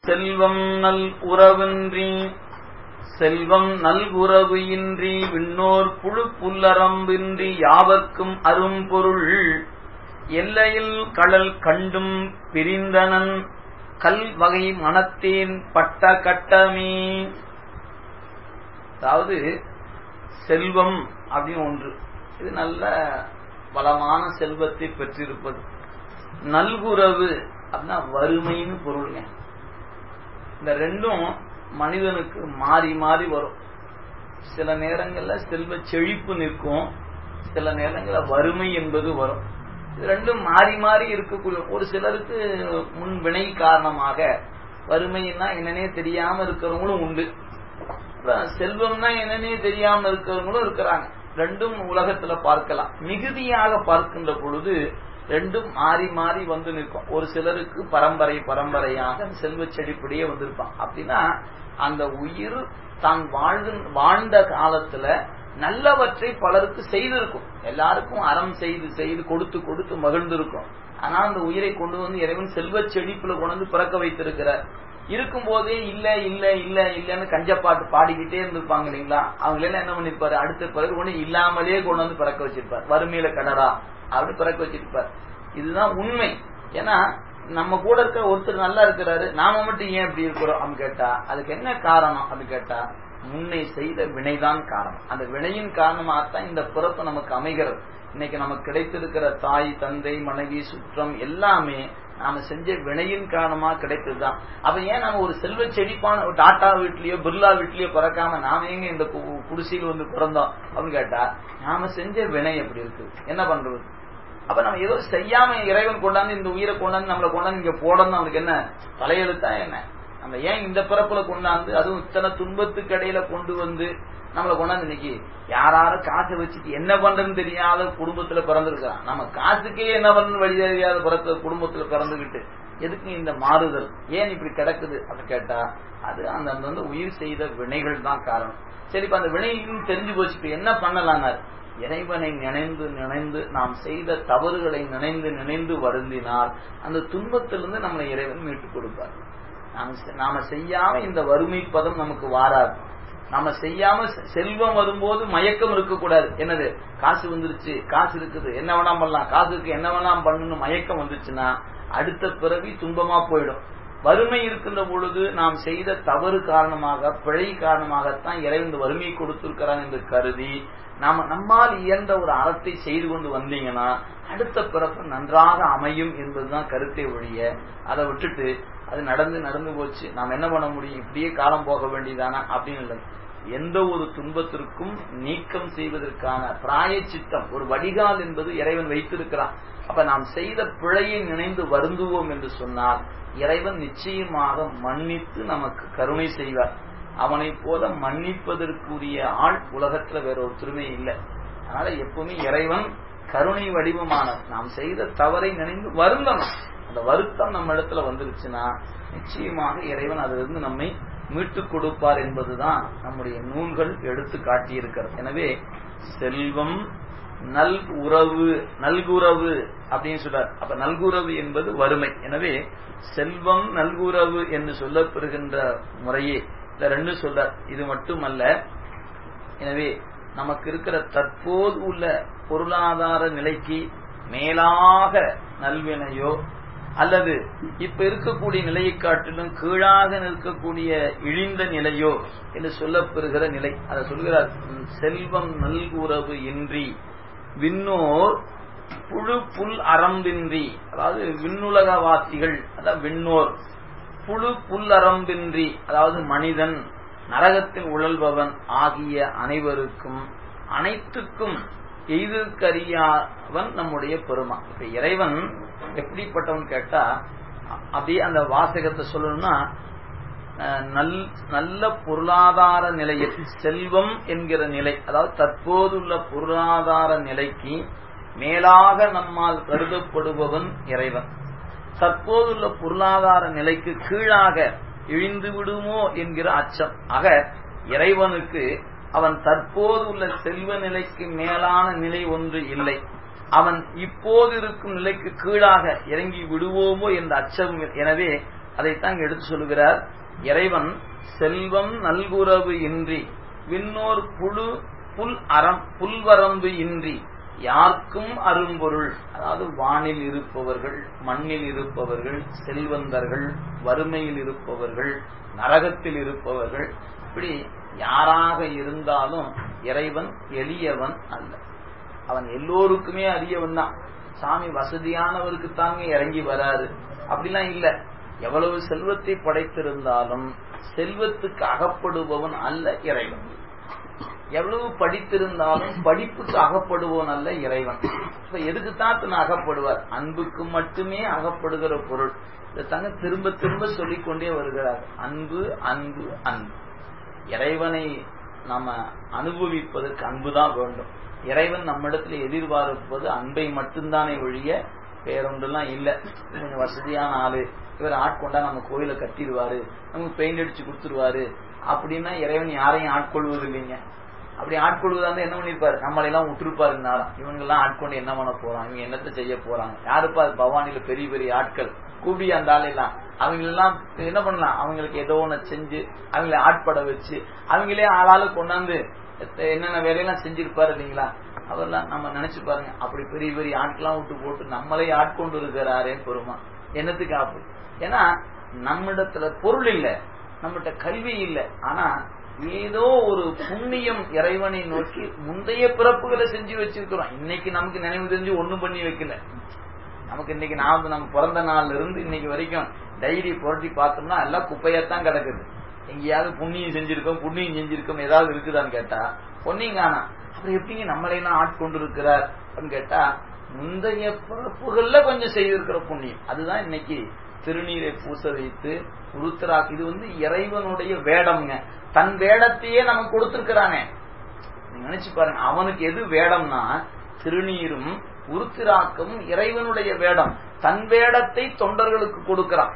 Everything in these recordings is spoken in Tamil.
செல்வம் நல் உறவின்றி செல்வம் நல்குறவு இன்றி விண்ணோர் புழு புல்லரம்பின்றி யாவர்க்கும் அரும்பொருள் எல்லையில் கடல் கண்டும் பிரிந்தனன் கல் வகை மனத்தேன் பட்ட கட்டமே அதாவது செல்வம் அப்படின்னு ஒன்று இது நல்ல பலமான செல்வத்தை பெற்றிருப்பது நல்குறவு அப்படின்னா வறுமைன்னு பொருளுங்க இந்த ரெண்டும் மனிதனுக்கு மாறி மாறி வரும் சில நேரங்கள்ல செல்வ செழிப்பு நிற்கும் சில நேரங்கள்ல வறுமை என்பது வரும் இது ரெண்டும் மாறி மாறி இருக்கக்கூடிய ஒரு சிலருக்கு முன் வினை காரணமாக வறுமைன்னா என்னன்னே தெரியாம இருக்கிறவங்களும் உண்டு செல்வம்னா என்னன்னே தெரியாம இருக்கிறவங்களும் இருக்கிறாங்க ரெண்டும் உலகத்துல பார்க்கலாம் மிகுதியாக பார்க்கின்ற பொழுது ரெண்டும் மாறி மாறி வந்து நிற்கும் ஒரு சிலருக்கு பரம்பரை பரம்பரையாக செல்வ செடிப்படியே வந்திருப்பான் அப்படின்னா அந்த உயிர் தான் வாழ்ந்து வாழ்ந்த காலத்துல நல்லவற்றை பலருக்கு செய்திருக்கும் எல்லாருக்கும் அறம் செய்து செய்து கொடுத்து கொடுத்து மகிழ்ந்திருக்கும் ஆனா அந்த உயிரை கொண்டு வந்து இறைவன் செல்வ செழிப்புல கொண்டு வந்து பிறக்க வைத்திருக்கிறார் இருக்கும் போதே இல்ல இல்ல இல்ல இல்லன்னு கஞ்சப்பாட்டு பாடிக்கிட்டே இருந்திருப்பாங்க இல்லைங்களா அவங்க எல்லாம் என்ன பண்ணிருப்பாரு அடுத்த பிறகு ஒண்ணு இல்லாமலே கொண்டு வந்து பிறக்க வச்சிருப்பார் வறுமையில கடரா அப்படி பிறக்க வச்சிருப்பார் இதுதான் உண்மை ஏன்னா நம்ம கூட இருக்க ஒருத்தர் நல்லா இருக்கிறாரு நாம மட்டும் ஏன் இப்படி இருக்கிறோம் அப்படின்னு கேட்டா அதுக்கு என்ன காரணம் அப்படின்னு கேட்டா முன்னை செய்த வினைதான் காரணம் அந்த வினையின் காரணமாகத்தான் இந்த பிறப்பு நமக்கு அமைகிறது இன்னைக்கு நமக்கு கிடைத்திருக்கிற தாய் தந்தை மனைவி சுற்றம் எல்லாமே நாம செஞ்ச வினையின் காரணமா கிடைத்ததுதான் அப்ப ஏன் நம்ம ஒரு செல்வ செழிப்பான டாட்டா வீட்லயோ பிர்லா வீட்லயோ பிறக்காம நாம எங்க இந்த குடிசையில் வந்து பிறந்தோம் அப்படின்னு கேட்டா நாம செஞ்ச வினை எப்படி இருக்கு என்ன பண்றது அப்ப நம்ம ஏதோ செய்யாம இறைவன் கொண்டாந்து இந்த உயிரை கொண்டாந்து நம்மளை கொண்டாந்து இங்க போடணும் அவனுக்கு என்ன தலையெழுத்தா என்ன நம்ம ஏன் இந்த பிறப்புல கொண்டாந்து அதுவும் இத்தனை துன்பத்துக்கு இடையில கொண்டு வந்து நம்மளை கொண்டாந்து இன்னைக்கு யாராரும் காசை வச்சுட்டு என்ன பண்றதுன்னு தெரியாத குடும்பத்துல பிறந்திருக்கான் நம்ம காசுக்கே என்ன பண்ணு வழி தெரியாத பிறந்த குடும்பத்துல பிறந்துகிட்டு எதுக்கு இந்த மாறுதல் ஏன் இப்படி கிடக்குது அப்படின்னு கேட்டா அது அந்த வந்து உயிர் செய்த வினைகள் தான் காரணம் சரி இப்ப அந்த வினையும் தெரிஞ்சு போச்சு இப்ப என்ன பண்ணலாம்னாரு இறைவனை நினைந்து நினைந்து நாம் செய்த தவறுகளை நினைந்து நினைந்து வருந்தினால் அந்த துன்பத்திலிருந்து நம்மளை இறைவன் மீட்டுக் கொடுப்பார் நாம செய்யாம இந்த வறுமை பதம் நமக்கு வாராது நாம செய்யாம செல்வம் வரும்போது மயக்கம் இருக்கக்கூடாது என்னது காசு வந்துருச்சு காசு இருக்குது என்ன வேணாம் பண்ணலாம் காசுக்கு என்ன வேணாம் பண்ணணும் மயக்கம் வந்துச்சுன்னா அடுத்த பிறவி துன்பமா போயிடும் வறுமை இருக்கின்ற பொழுது நாம் செய்த தவறு காரணமாக பிழை காரணமாகத்தான் இறைவன் வறுமையை கொடுத்திருக்கிறான் என்று கருதி நாம நம்மால் இயன்ற ஒரு அறத்தை செய்து கொண்டு வந்தீங்கன்னா அடுத்த பிறப்பு நன்றாக அமையும் என்பதுதான் கருத்தை ஒழிய அதை விட்டுட்டு அது நடந்து நடந்து போச்சு நாம் என்ன பண்ண முடியும் இப்படியே காலம் போக வேண்டியதானா அப்படின்னு இல்லை எந்த ஒரு துன்பத்திற்கும் நீக்கம் செய்வதற்கான பிராய சித்தம் ஒரு வடிகால் என்பது இறைவன் வைத்திருக்கிறான் அப்ப நாம் செய்த பிழையை நினைந்து வருந்துவோம் என்று சொன்னால் இறைவன் நிச்சயமாக மன்னித்து நமக்கு கருணை செய்வார் அவனை போல மன்னிப்பதற்குரிய ஆள் உலகத்துல வேற ஒருத்தருமே இல்லை அதனால எப்பவுமே இறைவன் கருணை வடிவமான நாம் செய்த தவறை நினைந்து வருந்தணும் அந்த வருத்தம் நம்ம இடத்துல வந்துருச்சுன்னா நிச்சயமாக இறைவன் அதிலிருந்து நம்மை மீட்டுக் கொடுப்பார் என்பதுதான் நம்முடைய நூல்கள் எடுத்து காட்டியிருக்கிறது எனவே செல்வம் நல் உறவு நல்குறவு அப்படின்னு சொல்றார் அப்ப நல்குறவு என்பது வறுமை எனவே செல்வம் நல்குறவு என்று சொல்லப்பெறுகின்ற முறையே இந்த ரெண்டு சொல்றார் இது மட்டுமல்ல எனவே நமக்கு இருக்கிற தற்போது உள்ள பொருளாதார நிலைக்கு மேலாக நல்வினையோ அல்லது இப்ப இருக்கக்கூடிய நிலையை காட்டிலும் கீழாக நிற்கக்கூடிய இழிந்த நிலையோ என்று சொல்லப்பெறுகிற நிலை அதை சொல்கிறார் செல்வம் நல்குறவு இன்றி விண்ணோர் புழு புல் அரம்பின்றி அதாவது விண்ணுலகவாசிகள் அதாவது விண்ணோர் புழு புல் அரம்பின்றி அதாவது மனிதன் நரகத்தில் உழல்பவன் ஆகிய அனைவருக்கும் அனைத்துக்கும் எய்தற்கறியாவன் நம்முடைய பெருமா இப்ப இறைவன் எப்படிப்பட்டவன் கேட்டா அப்படியே அந்த வாசகத்தை சொல்லணும்னா நல் நல்ல பொருளாதார நிலையில் செல்வம் என்கிற நிலை அதாவது தற்போதுள்ள பொருளாதார நிலைக்கு மேலாக நம்மால் கருதப்படுபவன் இறைவன் தற்போதுள்ள பொருளாதார நிலைக்கு கீழாக இழிந்து விடுமோ என்கிற அச்சம் ஆக இறைவனுக்கு அவன் தற்போது உள்ள செல்வ நிலைக்கு மேலான நிலை ஒன்று இல்லை அவன் இப்போது இருக்கும் நிலைக்கு கீழாக இறங்கி விடுவோமோ என்ற அச்சம் எனவே அதைத்தான் இங்க எடுத்து சொல்லுகிறார் இறைவன் செல்வம் நல்குறவு இன்றி விண்ணோர் புழு புல் அறம் புல்வரம்பு இன்றி யாருக்கும் அரும்பொருள் அதாவது வானில் இருப்பவர்கள் மண்ணில் இருப்பவர்கள் செல்வந்தர்கள் வறுமையில் இருப்பவர்கள் நரகத்தில் இருப்பவர்கள் இப்படி யாராக இருந்தாலும் இறைவன் எளியவன் அல்ல அவன் எல்லோருக்குமே அறியவன் தான் சாமி வசதியானவருக்கு தாங்க இறங்கி வராரு அப்படிலாம் இல்ல எவ்வளவு செல்வத்தை படைத்திருந்தாலும் செல்வத்துக்கு அகப்படுபவன் அல்ல இறைவன் எவ்வளவு படித்திருந்தாலும் படிப்புக்கு அகப்படுவோன் அல்ல இறைவன் இப்ப எதுக்கு தான் தன் அகப்படுவார் அன்புக்கு மட்டுமே அகப்படுகிற பொருள் இதை தாங்க திரும்ப திரும்ப சொல்லிக் கொண்டே வருகிறார் அன்பு அன்பு அன்பு இறைவனை நாம அனுபவிப்பதற்கு அன்புதான் வேண்டும் இறைவன் நம்மிடத்துல எதிர்பார்ப்பது அன்பை மட்டும்தானே ஒழிய வேறொன்றெல்லாம் இல்ல கொஞ்சம் வசதியான ஆளு இவர் ஆட்கொண்டா நம்ம கோயில கட்டிடுவாரு நமக்கு பெயிண்ட் அடிச்சு கொடுத்துருவாரு அப்படின்னா இறைவன் யாரையும் ஆட்கொள்வது இல்லைங்க அப்படி ஆட்கொள்வதா இருந்தா என்ன பண்ணிருப்பாரு நம்மளை எல்லாம் விட்டுருப்பாரு நேரம் இவங்க எல்லாம் ஆட்கொண்டு என்ன பண்ண போறாங்க இவங்க என்னத்த செய்ய போறாங்க யாருப்பா பவானில பெரிய பெரிய ஆட்கள் கூடி அந்த ஆளெல்லாம் அவங்க எல்லாம் என்ன பண்ணலாம் அவங்களுக்கு ஏதோ ஒண்ணு செஞ்சு அவங்கள ஆட்பட வச்சு அவங்களே ஆளாளு கொண்டாந்து என்னென்ன வேலையெல்லாம் செஞ்சிருப்பாரு இல்லைங்களா அவர்லாம் நம்ம நினைச்சு பாருங்க அப்படி பெரிய பெரிய ஆட்கள்லாம் விட்டு போட்டு நம்மளே ஆட்கொண்டு இருக்கிறாரே பெருமா என்னத்துக்கு அப்படி ஏன்னா நம்மிடத்துல பொருள் இல்ல நம்மகிட்ட கல்வி இல்ல ஆனா ஏதோ ஒரு புண்ணியம் இறைவனை நோக்கி முந்தைய பிறப்புகளை செஞ்சு வச்சிருக்கிறோம் இன்னைக்கு நமக்கு நினைவு தெரிஞ்சு ஒண்ணும் பண்ணி வைக்கல நமக்கு இன்னைக்கு நாம நம்ம பிறந்த நாள்ல இருந்து இன்னைக்கு வரைக்கும் டைரி புரட்டி பார்த்தோம்னா எல்லாம் குப்பையாத்தான் கிடக்குது எங்கேயாவது புண்ணியம் செஞ்சிருக்கோம் புண்ணியம் செஞ்சிருக்கோம் ஏதாவது இருக்குதான்னு கேட்டா பொன்னியும் காணா அப்புறம் எப்படிங்க நம்மளையெல்லாம் ஆட்கொண்டு இருக்கிறார் அப்படின்னு கேட்டா முந்தைய பிறப்புகள்ல கொஞ்சம் செய்திருக்கிற புண்ணியம் அதுதான் இன்னைக்கு திருநீரை பூச வைத்து உருத்தரா இது வந்து இறைவனுடைய வேடம்ங்க தன் வேடத்தையே நமக்கு கொடுத்திருக்கிறானே நீங்க நினைச்சு பாருங்க அவனுக்கு எது வேடம்னா திருநீரும் உருத்திராக்கும் இறைவனுடைய வேடம் தன் வேடத்தை தொண்டர்களுக்கு கொடுக்கிறான்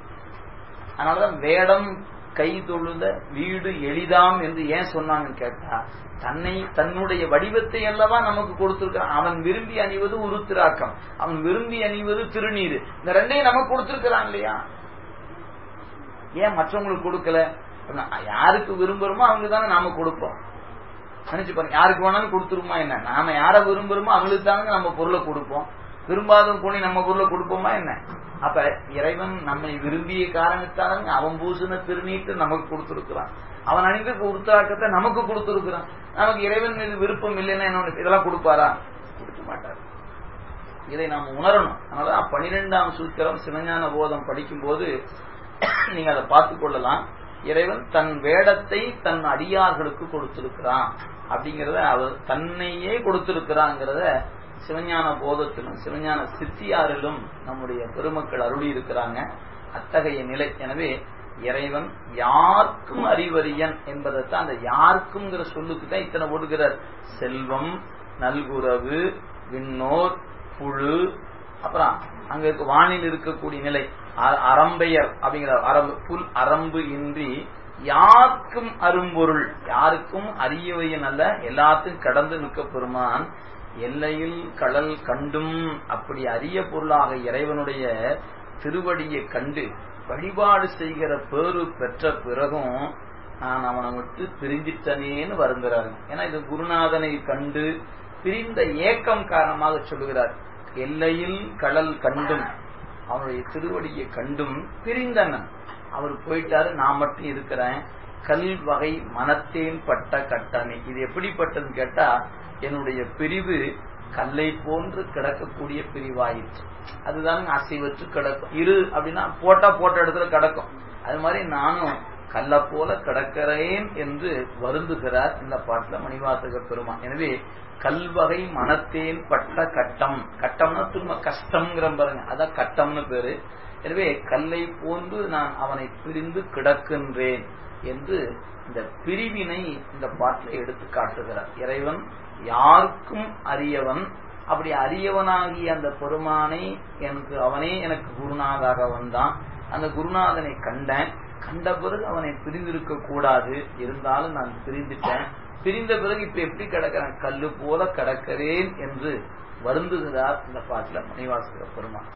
அதனாலதான் வேடம் கை தொழுத வீடு எளிதாம் என்று ஏன் சொன்னாங்கன்னு கேட்டா தன்னை தன்னுடைய வடிவத்தை அல்லவா நமக்கு கொடுத்திருக்கிறான் அவன் விரும்பி அணிவது உருத்திராக்கம் அவன் விரும்பி அணிவது திருநீர் இந்த ரெண்டையும் நமக்கு கொடுத்திருக்கிறான் இல்லையா ஏன் மற்றவங்களுக்கு கொடுக்கல யாருக்கு விரும்புறோமோ அவங்க தானே நாம கொடுப்போம் நினைச்சு பாருங்க யாருக்கு வேணாலும் கொடுத்துருமா என்ன நாம யார விரும்புறோமோ அவங்களுக்கு தானே நம்ம பொருளை கொடுப்போம் விரும்பாதவங்க போனி நம்ம பொருளை கொடுப்போமா என்ன அப்ப இறைவன் நம்மை விரும்பிய காரணத்தாலும் அவன் பூசின திருநீட்டு நமக்கு கொடுத்திருக்கிறான் அவன் அணிந்த உருத்தாக்கத்தை நமக்கு கொடுத்திருக்கிறான் நமக்கு இறைவன் மீது விருப்பம் இல்லைன்னா என்ன இதெல்லாம் கொடுப்பாரா கொடுக்க மாட்டார் இதை நாம் உணரணும் அதனால பனிரெண்டாம் சூத்திரம் சிவஞான போதம் படிக்கும் போது நீங்க அதை பார்த்து கொள்ளலாம் இறைவன் தன் வேடத்தை தன் அடியார்களுக்கு கொடுத்திருக்கிறான் அப்படிங்கறத அவர் தன்னையே கொடுத்திருக்கிறாங்கிறத சிவஞான போதத்திலும் சிவஞான சித்தியாரிலும் நம்முடைய பெருமக்கள் அருளி இருக்கிறாங்க அத்தகைய நிலை எனவே இறைவன் யாருக்கும் அறிவறியன் என்பதைத்தான் அந்த யாருக்கும்ங்கிற சொல்லுக்கு தான் இத்தனை ஓடுகிறார் செல்வம் நல்குறவு விண்ணோர் புழு அப்புறம் அங்க இருக்க வானில் இருக்கக்கூடிய நிலை அரம்பையர் அப்படிங்கிற அரம்பு புல் அரம்பு இன்றி யாருக்கும் அரும்பொருள் யாருக்கும் அரியவையன் அல்ல எல்லாத்துக்கும் கடந்து நிற்க பெருமான் எல்லையில் கடல் கண்டும் அப்படி அரிய பொருளாக இறைவனுடைய திருவடியை கண்டு வழிபாடு செய்கிற பேரு பெற்ற பிறகும் நான் அவனை விட்டு பிரிஞ்சிட்டனேன்னு வருந்துறாரு ஏன்னா இது குருநாதனை கண்டு பிரிந்த ஏக்கம் காரணமாக சொல்லுகிறார் எல்லையில் கடல் கண்டும் அவனுடைய திருவடியை கண்டும் பிரிந்தனன் அவர் போயிட்டாரு நான் மட்டும் இருக்கிறேன் கல் வகை மனத்தேன் பட்ட கட்டணை இது எப்படிப்பட்டதுன்னு கேட்டா என்னுடைய பிரிவு கல்லை போன்று கிடக்கக்கூடிய பிரிவாயிற்று அதுதான் அசைவற்று கிடக்கும் இரு அப்படின்னா போட்டா போட்ட இடத்துல கிடக்கும் அது மாதிரி நானும் கல்ல போல கிடக்கிறேன் என்று வருந்துகிறார் இந்த பாட்டுல மணிவாசக பெருமான் எனவே கல்வகை மனத்தேன் பட்ட கட்டம் கட்டம்னா திரும்ப கஷ்டம்ங்கிற பாருங்க அதான் கட்டம்னு பேரு எனவே கல்லை போன்று நான் அவனை பிரிந்து கிடக்கின்றேன் என்று இந்த பிரிவினை இந்த பாட்டில் எடுத்து காட்டுகிறார் இறைவன் யாருக்கும் அறியவன் அப்படி அறியவனாகிய அந்த பெருமானை எனக்கு அவனே எனக்கு குருநாதாக வந்தான் அந்த குருநாதனை கண்டேன் கண்ட பிறகு அவனை பிரிந்திருக்க கூடாது இருந்தாலும் நான் பிரிந்துட்டேன் பிரிந்த பிறகு இப்ப எப்படி கிடக்கிறேன் கல்லு போல கிடக்கிறேன் என்று வருந்துகிறார் இந்த பாட்டில் மணிவாசக பெருமான்